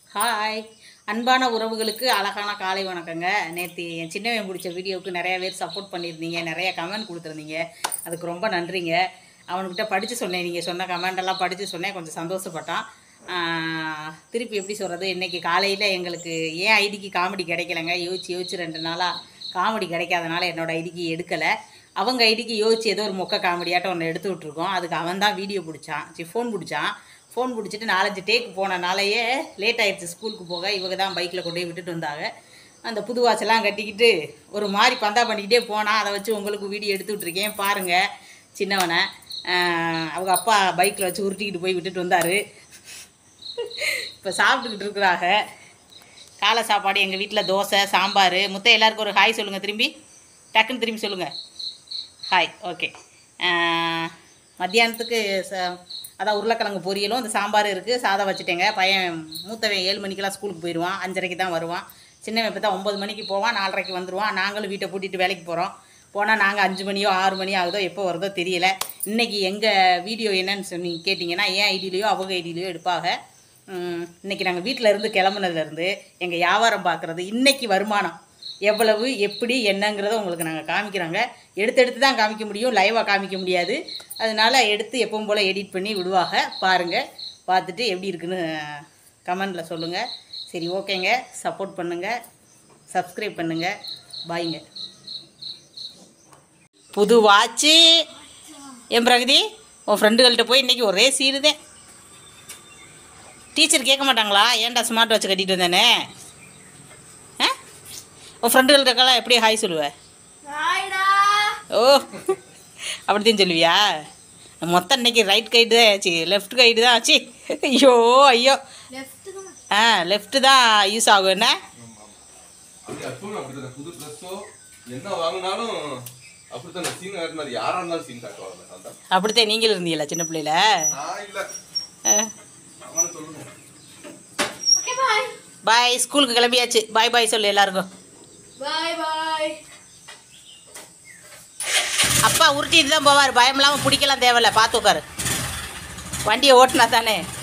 hi அன்பான உறவுகளுக்கு அழகான காலை வணக்கங்க நேற்று என் சின்னவன் பிடிச்ச வீடியோவுக்கு நிறைய பேர் சப்போர்ட் பண்ணியிருந்தீங்க நிறைய கமெண்ட் கொடுத்துருந்தீங்க அதுக்கு ரொம்ப நன்றிங்க அவனுக்கிட்ட படித்து சொன்னேன் நீங்கள் சொன்ன கமெண்ட் எல்லாம் படித்து சொன்னேன் கொஞ்சம் சந்தோஷப்பட்டான் ஆஹ், திருப்பி எப்படி சொல்கிறது இன்றைக்கி காலையில் எங்களுக்கு ஏன் ஐடிக்கு காமெடி கிடைக்கலங்க யோசிச்சு யோசிச்சு ரெண்டு நாளாக காமெடி கிடைக்காதனால என்னோட ஐடிக்கு எடுக்கலை அவங்க ஐடிக்கு யோசிச்சு ஏதோ ஒரு மொக்க காமெடியாட்டம் ஒன்று எடுத்து விட்ருக்கோம் அதுக்கு அவன் தான் வீடியோ பிடிச்சான் சரி ஃபோன் பிடிச்சான் ஃபோன் பிடிச்சிட்டு நாலஞ்சு டேக் போனனாலேயே லேட் ஆயிடுச்சு ஸ்கூலுக்கு போக இவங்க தான் பைக்கில் கொண்டு போய் விட்டுட்டு வந்தாங்க அந்த புது வாட்செல்லாம் கட்டிக்கிட்டு ஒரு மாதிரி பந்தா பண்ணிக்கிட்டே போனான் அதை வச்சு உங்களுக்கு வீடியோ எடுத்து விட்ருக்கேன் பாருங்கள் சின்னவனை ஆஹ் அவங்க அப்பா பைக்கில் வச்சு உருட்டிக்கிட்டு போய் விட்டுட்டு வந்தார் இப்போ சாப்பிட்டுக்கிட்டு இருக்கிறாங்க காலை சாப்பாடு எங்கள் வீட்டில் தோசை சாம்பார் முத்தை எல்லாருக்கும் ஒரு ஹாய் சொல்லுங்கள் திரும்பி டக்குன்னு திரும்பி சொல்லுங்கள் ஹாய் ஓகே மத்தியானத்துக்கு ச அதான் உருளைக்கிழங்கு பொரியலும் அந்த சாம்பார் இருக்குது சாதம் வச்சுட்டேங்க பையன் மூத்தவன் ஏழு மணிக்கெல்லாம் ஸ்கூலுக்கு போயிடுவான் அஞ்சரைக்கு தான் வருவான் சின்னவன் இப்போ தான் ஒம்பது மணிக்கு போவான் நாலரைக்கு வந்துடுவான் நாங்களும் வீட்டை பூட்டிட்டு வேலைக்கு போகிறோம் போனால் நாங்கள் அஞ்சு மணியோ ஆறு மணி ஆகுதோ எப்போ வருதோ தெரியல இன்றைக்கி எங்கள் வீடியோ என்னன்னு சொல்லி கேட்டிங்கன்னா ஏன் ஐடியிலையோ அவங்க ஐடியிலையோ எடுப்பாங்க உம், இன்னைக்கு நாங்கள் வீட்டில் இருந்து கிளம்புனதுலேருந்து எங்கள் வியாபாரம் பார்க்குறது இன்னைக்கு வருமானம் எவ்வளவு எப்படி என்னங்கிறத உங்களுக்கு நாங்கள் காமிக்கிறாங்க எடுத்து எடுத்து தான் காமிக்க முடியும் லைவாக காமிக்க முடியாது அதனால எடுத்து எப்பவும் போல் எடிட் பண்ணி விடுவாங்க பாருங்கள் பார்த்துட்டு எப்படி இருக்குன்னு கமெண்டில் சொல்லுங்கள் சரி ஓகேங்க சப்போர்ட் பண்ணுங்கள் சப்ஸ்கிரைப் பண்ணுங்கள் பாய்ங்க புது வாட்ச்சு என் பிரகதி உன் ஃப்ரெண்டுகள்கிட்ட போய் இன்றைக்கி ஒரே சீருதேன் டீச்சர் கேட்க மாட்டாங்களா ஏன்டா ஸ்மார்ட் வாட்ச் கட்டிட்டு வந்தானே ஆ உன் ஃப்ரெண்டுகளுக்கெல்லாம் எப்படி ஹாய் சொல்லுவேன் ஓ அப்படித்தான் சொல்லுவியா மொத்தம் இன்னைக்கு ரைட் கைடு தான் ஆச்சு லெஃப்ட் கைடு தான் ஆச்சு ஐயோ ஐயோ ஆ லெஃப்ட்டு தான் யூஸ் ஆகும் என்ன அப்படி எப்பவும் அப்படித்தானே புது ட்ரெஸ்ஸோ என்ன வாங்கினாலும் அப்படித்தானே சீன் காட்டினாரு யாரா இருந்தாலும் சீன் காட்டுவாங்க அதான் அப்படித்தான் நீங்களும் இருந்தீங்களா சின்ன பிள்ளையில நான் இல்ல ஆ அவனை சொல்லுங்க பாய் ஸ்கூலுக்கு கிளம்பியாச்சு பாய் பாய் சொல்லு எல்லாருக்கும் பாய் பாய் அப்பா உருட்டிட்டு தான் போவார் பயம் இல்லாமல் பிடிக்கலாம் தேவையில்ல பார்த்து உட்காரு வண்டியை ஓட்டினா தானே